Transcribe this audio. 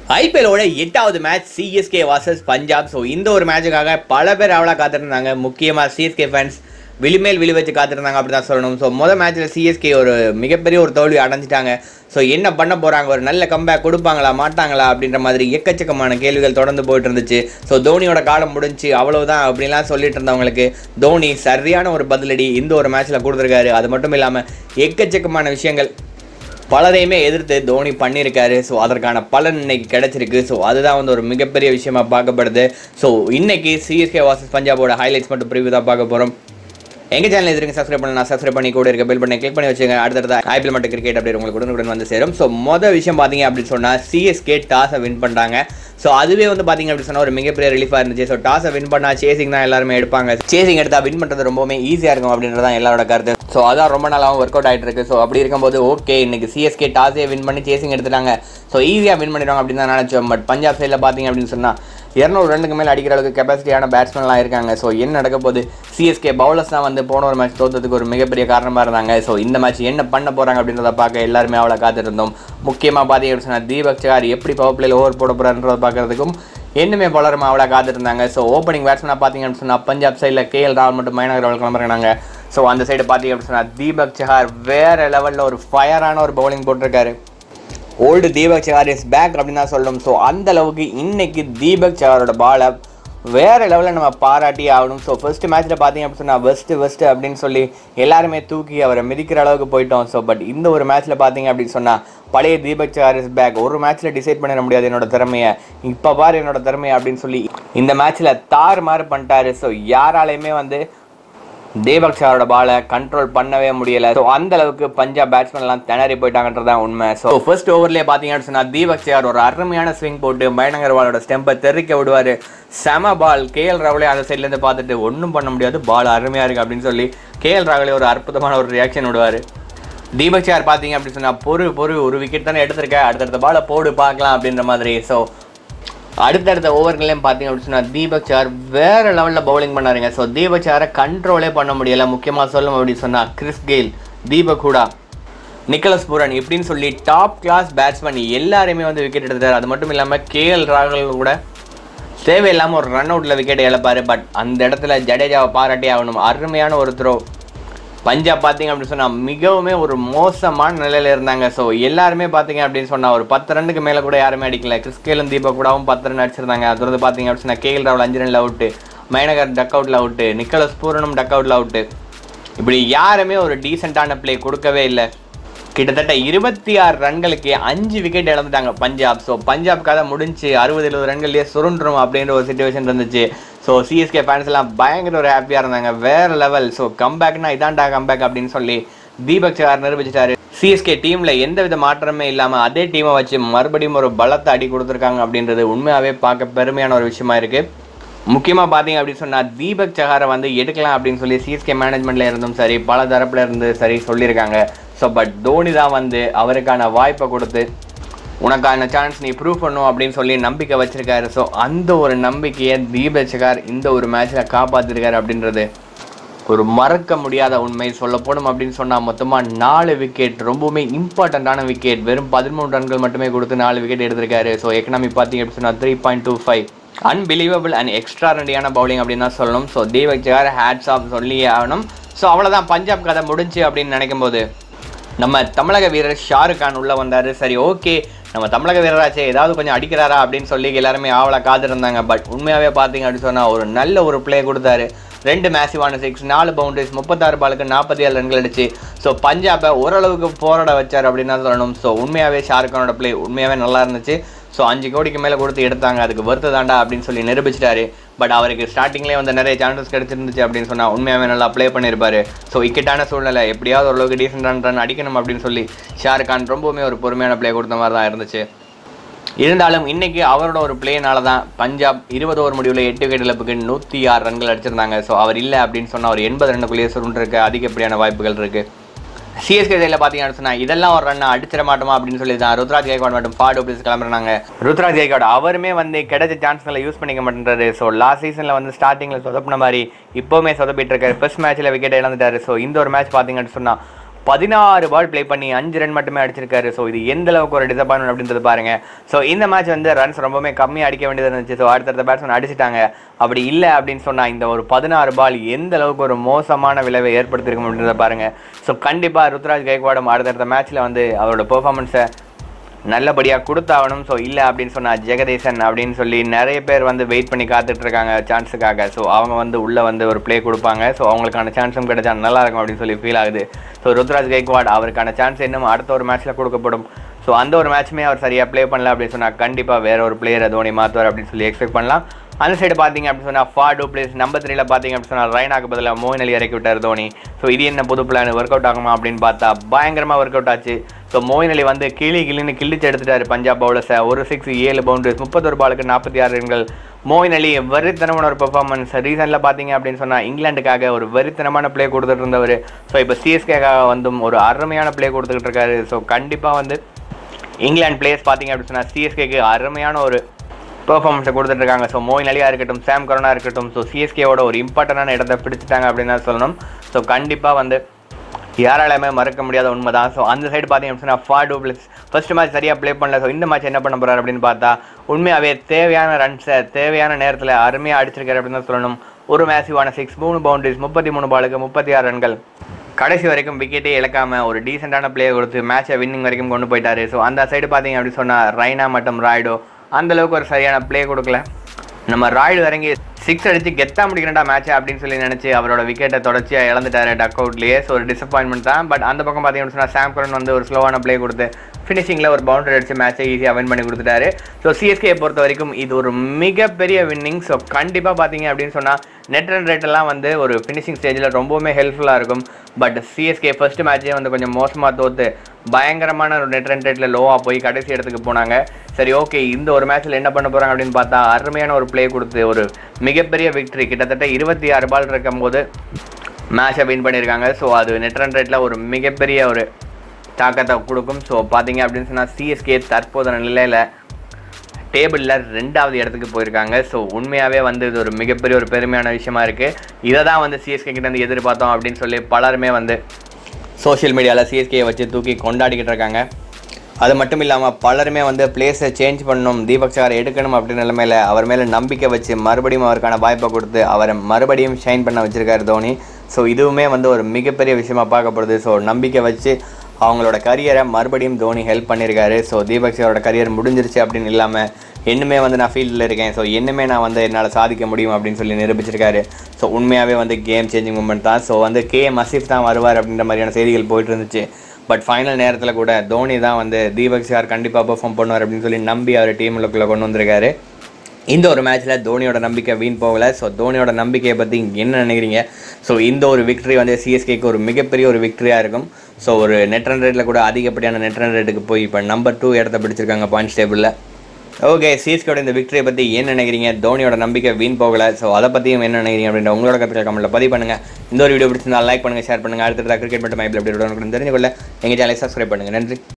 ஐபிஎலோட எட்டாவது match CSK versus Punjab so இந்த ஒரு மேட்சுக்காக பல பேர் அவ்வளோ காத்திருந்தாங்க முக்கியமாக சிஎஸ்கே ஃபேன்ஸ் விழிமேல் விழி வச்சு காத்திருந்தாங்க அப்படி தான் சொல்லணும் ஸோ மொதல் மேட்ச்சில் சிஎஸ்கே ஒரு மிகப்பெரிய ஒரு தோல்வி அடைஞ்சிட்டாங்க ஸோ என்ன பண்ண போகிறாங்க ஒரு நல்ல கம்பேக் கொடுப்பாங்களா மாட்டாங்களா அப்படின்ற மாதிரி எக்கச்சக்கமான கேள்விகள் தொடர்ந்து போயிட்டு இருந்துச்சு ஸோ தோனியோட காலம் முடிஞ்சு அவ்வளவுதான் அப்படின்லாம் சொல்லிட்டு இருந்தவங்களுக்கு தோனி சரியான ஒரு பதிலடி இந்த ஒரு மேட்ச்சில் கொடுத்துருக்காரு அது மட்டும் இல்லாமல் எக்கச்சக்கமான விஷயங்கள் பலரையுமே எதிர்த்து தோனி பண்ணியிருக்காரு ஸோ அதற்கான பலன் இன்னைக்கு கிடைச்சிருக்கு ஸோ அதுதான் வந்து ஒரு மிகப்பெரிய விஷயமா பார்க்கப்படுது ஸோ இன்னைக்கு சிஎஸ்கே வாசஸ் பஞ்சாபோட ஹைலைட்ஸ் மட்டும் ப்ரிவியூ தான் பார்க்க போகிறோம் எங்கள் சேனல் எதிர்க்கு சப்ஸ்கிரைப் பண்ணலாம் சப்ஸ்கிரைப் பண்ணி கூட இருக்க பெல் பண்ணி கிளிக் பண்ணி வச்சுங்க அடுத்தடுத்த ஐபிஎல் மட்டும் கிரிக்கெட் அப்படி உங்களுக்கு உடனுக்குடன் வந்து சேரும் ஸோ மொதல் விஷயம் பார்த்தீங்க அப்படின்னு சொன்னால் சிஎஸ்கே டாஸை வின் பண்ணிட்டாங்க ஸோ அதுவே வந்து பார்த்தீங்க அப்படின்னு சொன்னால் ஒரு மிகப்பெரிய ரிலீஃபாக இருந்துச்சு ஸோ டாஸை வின் பண்ணால் சேசிங் தான் எல்லாருமே எடுப்பாங்க சேசிங் எடுத்தால் வின் பண்ணுறது ரொம்பவுமே ஈஸியாக இருக்கும் அப்படின்றது தான் எல்லாரோட கருத்து ஸோ அதான் ரொம்ப நாளாகவும் ஒர்க் அவுட் ஆகிட்டு இருக்கு ஸோ அப்படி இருக்கும்போது ஓகே இன்னைக்கு சிஎஸ்கே டாஸே வின் பண்ணி சேசிங் எடுத்துட்டாங்க ஸோ ஈஸியாக வின் பண்ணிடுவாங்க அப்படின்னு தான் நினச்சோம் பட் பஞ்சாப் சைடில் பார்த்தீங்க அப்படின்னு சொன்னால் இரநூறு ரன்னுக்கு மேலே அடிக்கிற அளவுக்கு கெப்பாசிட்டியான பேட்ஸ்மேன்லாம் இருக்காங்க ஸோ என்ன நடக்க போகுது சிஎஸ்கே பவுலர்ஸ் தான் வந்து போன ஒரு மேட்ச் தோத்ததுக்கு ஒரு மிகப்பெரிய காரணமாக இருந்தாங்க ஸோ இந்த மேட்ச் என்ன பண்ண போகிறாங்க அப்படின்றத பார்க்க எல்லாருமே அவ்வளோ காத்திருந்தோம் முக்கியமாக பார்த்தீங்க அப்படின்னு சொன்னால் தீபக் சகார் எப்படி பவர் பிளேயில் ஓவர் போட போகிறான்றதை பார்க்கறதுக்கும் இன்னுமே பலரும் அவ்வளோ காத்திருந்தாங்க ஸோ ஓப்பனிங் பேட்ஸ்மேனாக பார்த்தீங்க அப்படின்னு சொன்னால் பஞ்சாப் சைடில் கேஎல் ராவல் மட்டும் மைனாக ராவல் கிளம்புறாங்க ஸோ அந்த சைடு பார்த்தீங்க அப்படின்னு சொன்னால் தீபக் சஹார் வேறு லெவலில் ஒரு ஃபயரான ஒரு பவுலிங் போட்டிருக்காரு old Deepak Chahar is back அப்படின்னு தான் சொல்லணும் ஸோ அந்த அளவுக்கு இன்னைக்கு தீபக் சஹாரோட பாலை வேற லெவலில் நம்ம பாராட்டி ஆகணும் ஸோ ஃபர்ஸ்ட் மேட்ச்சில் பார்த்தீங்க அப்படின்னு சொன்னால் வெஸ்ட்டு வெஸ்ட்டு அப்படின்னு சொல்லி எல்லாருமே தூக்கி அவரை மிதிக்கிற அளவுக்கு போயிட்டோம் ஸோ பட் இந்த ஒரு மேட்ச்சில் பார்த்தீங்க அப்படின்னு சொன்னால் பழைய தீபக் சஹார் இஸ் பேக் ஒரு மேட்ச்சில் டிசைட் பண்ணிட முடியாது என்னோட திறமையை இப்போ பாரு என்னோட திறமையை அப்படின்னு சொல்லி இந்த மேட்ச்சில் தாறு மாறு பண்ணிட்டாரு ஸோ யாராலையுமே வந்து தீபக் சாரோட பாலை கண்ட்ரோல் பண்ணவே முடியல ஸோ அந்த அளவுக்கு பஞ்சாப் பேட்ஸ்மேன் எல்லாம் திணறி போயிட்டாங்கன்றதான் உண்மை ஸோ ஃபர்ஸ்ட் ஓவர்லேயே பார்த்தீங்கன்னு சொன்னால் தீபக் சார் ஒரு அருமையான ஸ்விங் போட்டு பயனகர்வாலோட ஸ்டெம்பை தெறிக்க விடுவார் செம பால் கேஎல் ராகுலே அந்த சைட்லேருந்து பார்த்துட்டு ஒன்றும் பண்ண முடியாது பால் அருமையாக இருக்குது அப்படின்னு சொல்லி கேஎல் ராகுலே ஒரு அற்புதமான ஒரு ரியாக்ஷன் விடுவார் தீபக் சார் பார்த்தீங்க அப்படின்னு சொன்னால் பொறு பொறு ஒரு விக்கெட் தானே எடுத்திருக்க அடுத்தடுத்த பாலை போடு பார்க்கலாம் அப்படின்ற மாதிரி ஸோ அடுத்தடுத்த ஓவர்களையும் பார்த்தீங்க அப்படின்னு சொன்னால் தீபக் சார் வேற லெவலில் பவுலிங் பண்ணாருங்க ஸோ தீபக் சாரை கண்ட்ரோலே பண்ண முடியல முக்கியமாக சொல்லணும் அப்படின்னு சொன்னால் Chris Gayle Deepak Hooda Nicholas Pooran இப்படின்னு சொல்லி டாப் கிளாஸ் பேட்ஸ்மேன் எல்லாருமே வந்து விக்கெட் எடுத்தார் அது மட்டும் இல்லாமல் கேஎல் ராகுல் கூட தேவையில்லாமல் ஒரு ரன் அவுட்டில் விக்கெட் இழப்பார் பட் அந்த இடத்துல ஜடேஜாவை பாராட்டி ஆகணும் அருமையான ஒரு த்ரோ பஞ்சாப் பார்த்தீங்க அப்படின்னு சொன்னால் மிகவுமே ஒரு மோசமான நிலையில் இருந்தாங்க ஸோ எல்லாருமே பார்த்தீங்க அப்படின்னு சொன்னால் ஒரு பத்து ரன்னுக்கு மேலே கூட யாருமே அடிக்கல கிறிஸ்கேலும் தீபக் கூடவும் பத்து ரன் அடிச்சிருந்தாங்க அது வந்து பார்த்தீங்க அப்படின்னு சொன்னால் கேஎல் ராவல் அஞ்சு ரன்ல அவுட்டு மைனகர் டக் அவுட்டில் அவுட்டு நிக்கலஸ் பூரனும் டக் அவுட்டில் அவுட்டு இப்படி யாருமே ஒரு டீசெண்டான ப்ளே கொடுக்கவே இல்லை கிட்டத்தட்ட இருபத்தி ஆறு ரன்களுக்கு அஞ்சு விக்கெட் இழந்துட்டாங்க பஞ்சாப் ஸோ பஞ்சாப் கதை முடிஞ்சு அறுபது எழுபது ரன்கள்லேயே சுருண்டுரும் அப்படின்ற ஒரு சுச்சுவேஷன் இருந்துச்சு ஸோ சிஎஸ்கே ஃபேன்ஸ் எல்லாம் பயங்கர ஒரு ஹாப்பியாக இருந்தாங்க வேற லெவல் ஸோ கம்பேக்னா இதான்டா கம்பேக் அப்படின்னு சொல்லி தீபக் சார் நிரூபிச்சிட்டாரு சிஎஸ்கே டீமில் எந்த வித மாற்றமே இல்லாமல் அதே டீமை வச்சு மறுபடியும் ஒரு பலத்தை அடி கொடுத்துருக்காங்க அப்படின்றது உண்மையாகவே பார்க்க பெருமையான ஒரு விஷயமா இருக்குது முக்கியமாக பார்த்தீங்க அப்படின்னு சொன்னால் தீபக் சஹாரை வந்து எடுக்கலாம் அப்படின்னு சொல்லி சிஎஸ்கே மேனேஜ்மெண்ட்டில் இருந்தும் சரி பல தரப்புல இருந்து சரி சொல்லியிருக்காங்க ஸோ பட் தோனி தான் வந்து அவருக்கான வாய்ப்பை கொடுத்து உனக்கான சான்ஸ் நீ ப்ரூவ் பண்ணும் அப்படின்னு சொல்லி நம்பிக்கை வச்சிருக்காரு ஸோ அந்த ஒரு நம்பிக்கையை தீபக் சஹார் இந்த ஒரு மேட்ச்சில் காப்பாற்றிருக்காரு அப்படின்றது ஒரு மறக்க முடியாத உண்மை சொல்ல போனோம் அப்படின்னு சொன்னால் மொத்தமாக நாலு விக்கெட் ரொம்பவுமே இம்பார்ட்டண்ட்டான விக்கெட் வெறும் பதிமூணு ரன்கள் மட்டுமே கொடுத்து நாலு விக்கெட் எடுத்திருக்காரு ஸோ எக்கனாமி பார்த்தீங்க அப்படின்னு சொன்னால் three point two five unbelievable and எக்ஸ்ட்ராரண்டியான பவுலிங் அப்படின்னு தான் சொல்லணும் so Deepak Chahar hats off சொல்லியே ஆகணும் ஸோ அவ்வளோதான் பஞ்சாப் கதை முடிஞ்சு அப்படின்னு நினைக்கும் போது நம்ம தமிழக வீரர் ஷாருக் கான் உள்ளே வந்தார் சரி ஓகே நம்ம தமிழக வீரராச்சே ஏதாவது கொஞ்சம் அடிக்கிறாரா அப்படின்னு சொல்லி எல்லாருமே ஆவலை காத்திருந்தாங்க பட் உண்மையாகவே பார்த்தீங்க அப்படின்னு சொன்னால் ஒரு நல்ல ஒரு ப்ளே கொடுத்தாரு ரெண்டு மேசிவான சிக்ஸ் நாலு பவுண்டரிஸ் முப்பத்தாறு பாலுக்கு நாற்பத்தி ஏழு ரன்கள் அடிச்சு ஸோ பஞ்சாபை ஓரளவுக்கு போராட வச்சார் அப்படின்னு தான் சொல்லணும் ஸோ உண்மையாகவே ஷாருக் கானோட ப்ளே உண்மையாகவே நல்லா இருந்துச்சு ஸோ அஞ்சு கோடிக்கு மேலே கொடுத்து எடுத்தாங்க அதுக்கு வருத்து தாண்டா அப்படின்னு சொல்லி நிரூபிச்சிட்டாரு பட் அவருக்கு ஸ்டார்டிங்லேயே வந்து நிறைய சான்சஸ் கிடைச்சிருந்துச்சு அப்படின்னு சொன்னால் உண்மையாகவே நல்லா ப்ளே பண்ணியிருப்பாரு ஸோ இக்கட்டான சூழ்நிலை எப்படியாவது ஓரளவுக்கு டீசெண்டான ரன் அடிக்கணும் அப்படின்னு சொல்லி ஷாருக் கான் ரொம்பவுமே ஒரு பொறுமையான ப்ளே கொடுத்த மாதிரி தான் இருந்துச்சு இருந்தாலும் இன்னைக்கு அவரோட ஒரு பிளேனால தான் பஞ்சாப் இருபது ஓவர் முடிவில் எட்டு விக்கெட் இழப்புக்கு நூற்றி ஆறு ரன்கள் அடிச்சிருந்தாங்க ஸோ அவர் இல்லை அப்படின்னு சொன்னால் ஒரு எண்பது ரன்னுக்குள்ளேயே சுருண்டிருக்க அதிகப்படியான வாய்ப்புகள் இருக்குது சிஎஸ்கே சைடில் பார்த்தீங்கன்னு சொன்னால் இதெல்லாம் ஒரு ரன் அடிச்சிட மாட்டோமா அப்படின்னு சொல்லி தான் ருத்ராஜ் கைக்வாட் மட்டும் ஃபார்ட் ஓபிஸ் கிளம்புறாங்க ருத்ராஜ் கைக்வாட் அவருமே வந்து கிடைச்ச சான்ஸ்களை யூஸ் பண்ணிக்க மாட்டேன்றாரு ஸோ லாஸ்ட் சீசனில் வந்து ஸ்டார்டிங்கில் சொதப்பின மாதிரி இப்போவுமே சொதப்பிட்டு இருக்காரு ஃபர்ஸ்ட் மேட்ச்சில் விக்கெட் இழந்துட்டாரு ஸோ இந்த ஒரு மேட்ச் பார்த்தீங்கன்னு சொன்னால் பதினாறு பால் ப்ளே பண்ணி அஞ்சு ரன் மட்டுமே அடிச்சிருக்காரு ஸோ இது எந்த அளவுக்கு ஒரு டிசப்பாயின்மெண்ட் அப்படின்றது பாருங்க ஸோ இந்த மேட்ச் வந்து ரன்ஸ் ரொம்பவே கம்மியாக அடிக்க வேண்டியது இருந்துச்சு ஸோ அடுத்தடுத்த பேட்ஸ்மேன் அடிச்சிட்டாங்க அப்படி இல்லை அப்படின்னு சொன்னால் இந்த ஒரு பதினாறு பால் எந்த அளவுக்கு ஒரு மோசமான விளைவை ஏற்படுத்திருக்கும் அப்படின்றத பாருங்க ஸோ கண்டிப்பாக ருத்ராஜ் கைக்வாடும் அடுத்தடுத்த மேட்ச்சில் வந்து அவரோட பெர்ஃபார்மன்ஸை நல்லபடியாக கொடுத்தாகணும் ஸோ இல்லை அப்படின்னு சொன்னால் ஜெகதீசன் அப்படின்னு சொல்லி நிறைய பேர் வந்து வெயிட் பண்ணி காத்துட்டு இருக்காங்க சான்ஸுக்காக ஸோ அவங்க வந்து உள்ளே வந்து ஒரு ப்ளே கொடுப்பாங்க ஸோ அவங்களுக்கான சான்ஸும் கிடைச்சா நல்லா இருக்கும் அப்படின்னு சொல்லி ஃபீல் ஆகுது ஸோ ருத்ராஜ் கைக்வாட் அவருக்கான சான்ஸ் இன்னும் அடுத்த ஒரு மேட்ச்சில் கொடுக்கப்படும் ஸோ அந்த ஒரு மேட்ச்சுமே அவர் சரியாக ப்ளே பண்ணல அப்படின்னு சொன்னால் கண்டிப்பாக வேற ஒரு பிளேயரை தோனி மாற்றுவார் அப்படின்னு சொல்லி எக்ஸ்பெக்ட் பண்ணலாம் அந்த சைடு பார்த்தீங்க அப்படின்னு சொன்னால் ஃபார்டு பிளேஸ் நம்பர் த்ரீல பார்த்தீங்க அப்படின்னு சொன்னால் ரைனாக்கு பதிலாக மோயின் அலி இறக்கி விட்டார் தோனி ஸோ இது என்ன புது பிளான் ஒர்க் அவுட் ஆகுமா அப்படின்னு பார்த்தா பயங்கரமாக ஒர்க் அவுட் ஆச்சு ஸோ மோயின் அலி வந்து கிளி கிளின்னு கிழிச்சு எடுத்துட்டாரு பஞ்சாப் பவுலர்ஸை ஒரு சிக்ஸ் ஏழு பவுண்டரிஸ் முப்பத்தொரு பாலுக்கு நாற்பத்தி ஆறு ரன்கள் மோயின் அலி வெறித்தனமான ஒரு பெர்ஃபார்மன்ஸ் ரீசனில் பார்த்தீங்க அப்படின்னு சொன்னால் இங்கிலாந்துக்காக ஒரு வெறித்தனமான ப்ளே கொடுத்துட்டு இருந்தவர் ஸோ இப்போ சிஎஸ்கேக்காக வந்தும் ஒரு அருமையான ப்ளே கொடுத்துக்கிட்டு இருக்காரு ஸோ கண்டிப்பாக வந்து இங்கிலாந்து பிளேயர்ஸ் பார்த்தீங்க அப்படின்னு சொன்னால் சிஎஸ்கேக்கு அருமையான ஒரு பெர்ஃபார்மன்ஸை கொடுத்துட்டு இருக்காங்க ஸோ மோயின் அலியா இருக்கட்டும் சாம் கரோனா இருக்கட்டும் ஸோ சிஎஸ்கேவோட ஒரு இம்பார்ட்டண்டான இடத்த பிடிச்சிட்டாங்க அப்படின்னு தான் சொல்லணும் ஸோ கண்டிப்பாக வந்து யாராலுமே மறக்க முடியாத உண்மை தான் ஸோ அந்த சைடு பார்த்தீங்க அப்படின்னா ஃபார்டு பிளஸ் ஃபர்ஸ்ட் மேட்ச் சரியாக ப்ளே பண்ணல ஸோ இந்த மேட்ச் என்ன பண்ண போறாரு அப்படின்னு பார்த்தா உண்மையாகவே தேவையான ரன்ஸை தேவையான நேரத்தில் அருமையாக அடிச்சிருக்காரு அப்படின்னு தான் சொல்லணும் ஒரு மேசிவான சிக்ஸ் மூணு பவுண்டரிஸ் முப்பத்தி மூணு பாலுக்கு முப்பத்தி ஆறு ரன்கள் கடைசி வரைக்கும் விக்கெட்டே இழக்காம ஒரு டீசெண்டான பிளே கொடுத்து மேட்சை வின்னிங் வரைக்கும் கொண்டு போயிட்டாரு ஸோ அந்த சைடு பார்த்தீங்க அப்படின்னு சொன்னால் ரைனா மற்றும் ராய்டோ அந்த அளவுக்கு ஒரு சரியான ப்ளே கொடுக்கல நம்ம ராய்டு இறங்கி சிக்ஸ் அடிச்சு கெத்தா முடிக்கிறா மேட்ச் அப்படின்னு சொல்லி நினைச்சு அவரோட விக்கெட்டை தொடர்ச்சியாக இழந்துட்டாரு டக் அவுட்லேயே ஸோ ஒரு டிசப்பாயின்மெண்ட் தான் பட் அந்த பக்கம் பார்த்தீங்கன்னு சொன்னால் சாம் கரன் வந்து ஒரு ஸ்லோவான ப்ளே கொடுத்து ஃபினிஷிங்கில் ஒரு பவுண்டரி அடிச்சு மேட்சை ஈஸியாக வின் பண்ணி கொடுத்துட்டாரு ஸோ சிஎஸ்கே பொறுத்த வரைக்கும் இது ஒரு மிகப்பெரிய வின்னிங் ஸோ கண்டிப்பாக பார்த்தீங்க அப்படின்னு சொன்னால் நெட் ரன் ரேட் எல்லாம் வந்து ஒரு ஃபினிஷிங் ஸ்டேஜில் ரொம்பவுமே ஹெல்ப்ஃபுல்லாக இருக்கும் பட் சிஎஸ்கே ஃபர்ஸ்ட் மேட்சே வந்து கொஞ்சம் மோசமாக தோத்து பயங்கரமான ஒரு நெட் ரன் ரேட்டில் லோவாக போய் கடைசி இடத்துக்கு போனாங்க சரி ஓகே இந்த ஒரு மேட்ச்சில் என்ன பண்ண போகிறாங்க அப்படின்னு பார்த்தா அருமையான ஒரு ப்ளே கொடுத்து ஒரு மிகப்பெரிய விக்டரி கிட்டத்தட்ட இருபத்தி ஆறு பால் இருக்கும்போது மேட்சை வின் பண்ணியிருக்காங்க ஸோ அது நெட் ரன் ரேட்டில் ஒரு மிகப்பெரிய ஒரு தாக்கத்தை கொடுக்கும் ஸோ பார்த்தீங்க அப்படின்னு சொன்னால் சிஎஸ்கே தற்போதைய நிலையில் டேபிளில் ரெண்டாவது இடத்துக்கு போயிருக்காங்க ஸோ உண்மையாகவே வந்து இது ஒரு மிகப்பெரிய ஒரு பெருமையான விஷயமா இருக்குது இதை தான் வந்து சிஎஸ்கே கிட்ட இருந்து எதிர்பார்த்தோம் அப்படின்னு சொல்லி பலருமே வந்து சோஷியல் மீடியாவில் சிஎஸ்கே வச்சு தூக்கி கொண்டாடிக்கிட்டு இருக்காங்க அது மட்டும் இல்லாமல் பலருமே வந்து பிளேஸை சேஞ்ச் பண்ணணும் தீபக் சார் எடுக்கணும் அப்படின்ற நிலைமையில் அவர் மேலே நம்பிக்கை வச்சு மறுபடியும் அவருக்கான வாய்ப்பை கொடுத்து அவரை மறுபடியும் ஷைன் பண்ண வச்சிருக்காரு தோனி ஸோ இதுவுமே வந்து ஒரு மிகப்பெரிய விஷயமா பார்க்கப்படுது ஸோ நம்பிக்கை வச்சு அவங்களோட கரியரை மறுபடியும் தோனி ஹெல்ப் பண்ணியிருக்காரு ஸோ தீபக் சாரோட கரியர் முடிஞ்சிருச்சு அப்படின்னு இல்லாமல் இன்னுமே வந்து நான் ஃபீல்டில் இருக்கேன் ஸோ இன்னுமே நான் வந்து என்னால் சாதிக்க முடியும் அப்படின்னு சொல்லி நிரூபிச்சிருக்காரு ஸோ உண்மையாகவே வந்து கேம் சேஞ்சிங் மூமெண்ட் தான் ஸோ வந்து கே மசீஃப் தான் வருவார் அப்படின்ற மாதிரியான செய்திகள் போயிட்டு இருந்துச்சு பட் ஃபைனல் நேரத்தில் கூட தோனி தான் வந்து தீபக் சார் கண்டிப்பாக பெர்ஃபார்ம் பண்ணுவார் அப்படின்னு சொல்லி நம்பி அவர் டீமுக்குள்ளே கொண்டு வந்திருக்காரு இந்த ஒரு மேட்ச்சில் தோனியோட நம்பிக்கை வீண் போகலை ஸோ தோனியோட நம்பிக்கையை பற்றி என்ன நினைக்கிறீங்க ஸோ இந்த ஒரு விக்டரி வந்து சிஎஸ்கேக்கு ஒரு மிகப்பெரிய ஒரு விக்டரியாக இருக்கும் ஸோ ஒரு நெட் ரன் ரேட்டில் கூட அதிகப்படியான நெட் ரன் ரேட்டுக்கு போய் இப்போ நம்பர் டூ இடத்த பிடிச்சிருக்காங்க பாயிண்ட்ஸ் டேபிளில் ஓகே சிஎஸ்கேட இந்த விக்டரியை பற்றி என்ன நினைக்கிறீங்க தோனியோட நம்பிக்கை வீண் போகலை ஸோ அதை பற்றியும் என்ன நினைக்கிறீங்க அப்படின்ற உங்களோட கருத்துக்கள் கமெண்ட்டில் பதிவு பண்ணுங்கள் இந்த ஒரு வீடியோ பிடிச்சிருந்தா லைக் பண்ணுங்கள் ஷேர் பண்ணுங்கள் அடுத்ததாக கிரிக்கெட் மட்டும் மைபிள் எப்படி தெரிஞ்சு கொள்ள எங்கள் சேனலை சப்ஸ்கிரைப் பண்ணுங்கள் நன்றி